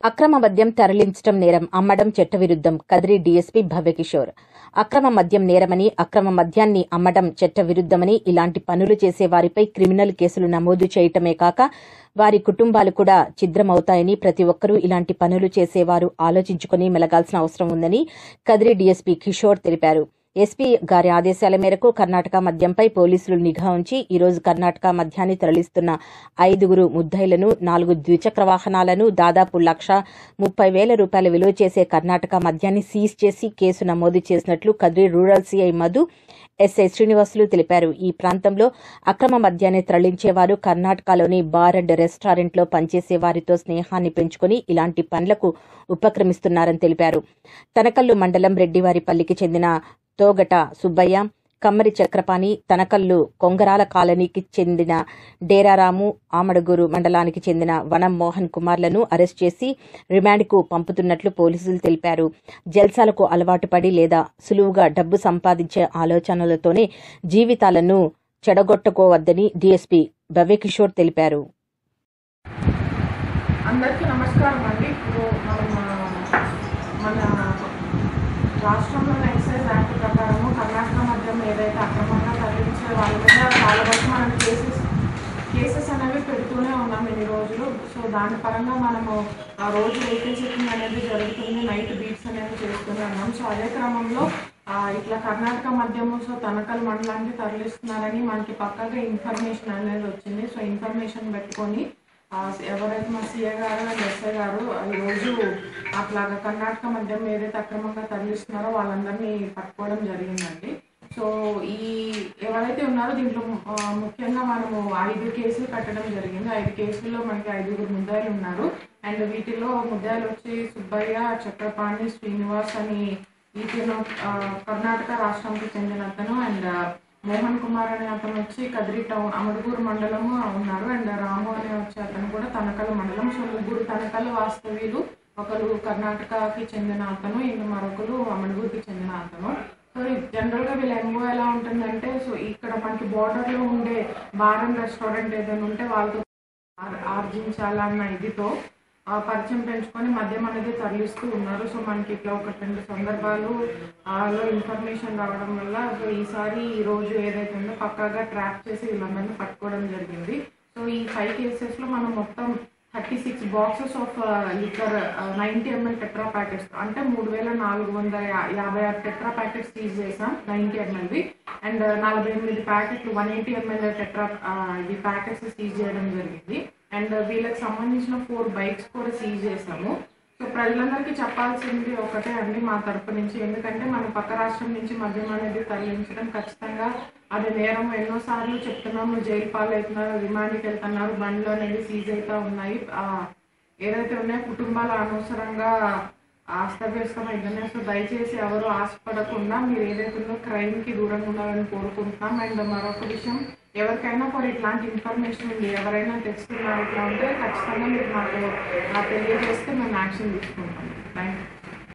అక్రమ మద్యం తరలించడం నేరం అమ్మడం చట్టవిరుద్ధం కదిరి డీఎస్పీ భవ్యకిషోర్ అక్రమ మద్యం నేరమని అక్రమ మద్యాన్ని అమ్మడం చట్టవిరుద్ధమని ఇలాంటి పనులు చేసే వారిపై క్రిమినల్ కేసులు నమోదు చేయటమే కాక వారి కుటుంబాలు కూడా ఛిద్రమవుతాయని ప్రతి ఒక్కరూ ఇలాంటి పనులు చేసేవారు ఆలోచించుకుని మెలగాల్సిన అవసరం ఉందని కదిరి డీఎస్పీ కిషోర్ తెలిపారు ఎస్పీ గారి ఆదేశాల మేరకు కర్ణాటక మద్యంపై పోలీసులు నిఘా ఉంచి ఈ రోజు కర్ణాటక మద్యాన్ని తరలిస్తున్న ఐదుగురు ముద్దాయిలను నాలుగు ద్విచక్ర వాహనాలను దాదాపు లక్ష ముప్పై వేల రూపాయల విలువ చేసే కర్ణాటక మద్యాన్ని సీజ్ చేసి కేసు నమోదు చేసినట్లు Kadiri rural CI Madhu SI Srinivasulu తెలిపారు ఈ ప్రాంతంలో అక్రమ మద్యాన్ని తరలించేవారు కర్ణాటకలోని బార్ అండ్ రెస్టారెంట్లో పనిచేసే వారితో స్నేహాన్ని పెంచుకుని ఇలాంటి పనులకు ఉపక్రమిస్తున్నారని తెలిపారు తనకల్లు మండలం రెడ్డివారిపల్లికి చెందిన తోగట సుబ్బయ్య కమ్మరి చక్రపాణి తనకల్లు కొంగరాల కాలనీకి చెందిన డేరారాము ఆమడగూరు మండలానికి చెందిన వనం మోహన్ కుమార్లను అరెస్ట్ చేసి రిమాండ్కు పంపుతున్నట్లు పోలీసులు తెలిపారు జల్సాలకు అలవాటు పడి లేదా సులువుగా డబ్బు సంపాదించే ఆలోచనలతోనే జీవితాలను చెడగొట్టుకోవద్దని డీఎస్పీ భవ్యకిషోర్ తెలిపారు అందరికీ నమస్కారం అండి ఇప్పుడు మనం ఆ, మన రాష్ట్రంలోని ఎక్సైజ్ యాక్ట్ ప్రకారము కర్ణాటక మద్యం ఏదైతే అక్రమంగా తరలించే వాళ్ళ మీద వాళ్ళ వరకు మనం కేసెస్ కేసెస్ అనేవి పెడుతూనే ఉన్నాం ఇన్ని రోజులు సో దాని పరంగా మనము ఆ రోజు వెహికల్ చెకింగ్ అనేది జరుగుతుంది నైట్ బీట్స్ అనేవి చేస్తూనే ఉన్నాం సో అదే క్రమంలో ఆ, ఇట్లా కర్ణాటక మద్యము సో తనకల్ మండలానికి తరలిస్తున్నారని మనకి పక్కగా ఇన్ఫర్మేషన్ అనేది వచ్చింది సో ఇన్ఫర్మేషన్ పెట్టుకొని ఆ, ఎవరైతే మా సీఏ గారు అండ్ ఎస్ఐ గారు ఈరోజు అట్లాగా కర్ణాటక మద్యం ఏదైతే అక్రమంగా తరలిస్తున్నారో వాళ్ళందరినీ పట్టుకోవడం జరిగిందండి సో ఈ ఎవరైతే ఉన్నారో దీంట్లో ఆ, ముఖ్యంగా మనము ఐదు కేసులు కట్టడం జరిగింది ఐదు కేసుల్లో మనకి ఐదుగురు ముద్దాయిలు ఉన్నారు అండ్ వీటిలో ముద్దాయిలు వచ్చి సుబ్బయ్య చక్రపాణి శ్రీనివాస్ అని ఈతను ఆ, కర్ణాటక రాష్ట్రానికి చెందిన అతను అండ్ మోహన్ కుమార్ అనే అతను వచ్చి కదిరి టౌన్ అమడుగూరు మండలము ఉన్నారు అండ్ రాము అనే వచ్చే అతను కూడా తనకల్ మండలం సో ముగ్గురు తనకల్ వాస్తవ్యులు ఒకరు కర్ణాటకకి చెందిన అతను ఇంకా మరొకరు అమడుగూరుకి చెందిన అతను సో జనరల్ గా వీళ్ళ ఎంఓ ఎలా ఉంటుందంటే సో ఇక్కడ మనకి border లో ఉండే బార్ అండ్ రెస్టారెంట్ ఏదైనా ఉంటే వాళ్ళతో ఆర్- ఆర్జించాలన్న ఇదితో ఆ, పరిచయం పెంచుకొని మద్యం అనేది తరలిస్తూ ఉన్నారు సో మనకి ఇట్లా ఒక రెండు సందర్భాలు ఆ, లో ఇన్ఫర్మేషన్ రావడం వల్ల సో ఈసారి ఈ రోజు ఏదైతే ఉందో పక్కాగా ట్రాక్ చేసి వీళ్ళందరినీ పట్టుకోవడం జరిగింది సో ఈ ఫైవ్ కేసెస్ లో మనం మొత్తం thirty six boxes of liquor ninety ML tetra packets అంటే మూడు వేల నాలుగు వందల యా- యాభై ఆరు టెట్రా ప్యాకెట్స్ సీజ్ చేసాం నైన్టీ ఎంఎల్వి అండ్ నలభై ఎనిమిది ప్యాకెట్లు వన్ ఎయిటీ ఎంఎల్ టెట్రా ఇది ప్యాకెట్స్ సీజ్ చేయడం జరిగింది అండ్ వీళ్ళకి సంబంధించిన ఫోర్ బైక్స్ కూడా సీజ్ చేసాము సో ప్రజలందరికీ చెప్పాల్సింది ఒకటే అండి మా తరపు నుంచి ఎందుకంటే మన పక్క రాష్ట్రం నుంచి మద్యం అనేది తరలించడం ఖచ్చితంగా అది నేరం ఎన్నోసార్లు చెప్తున్నాము జైలు పాలవుతున్నారు రిమాండ్కి వెళ్తున్నారు బండ్లు అనేవి సీజ్ అవుతా ఉన్నాయి ఆ, ఏదైతే ఉన్నాయో కుటుంబాలు అనవసరంగా అస్తవ్యస్తం అయిపోయినాయి సో దయచేసి ఎవరు ఆశపడకుండా మీరు ఏదైతే ఉందో క్రైమ్ కి దూరంగా ఉండాలని కోరుకుంటున్నాం అండ్ మరొక విషయం ఎవరికైనా కూడా ఇట్లాంటి ఇన్ఫర్మేషన్ ఉంది ఎవరైనా తెస్తున్నారు ఇట్లా ఉంటే ఖచ్చితంగా మీరు మాకు ఆ, తెలియజేస్తే మేము యాక్షన్ తీసుకుంటాం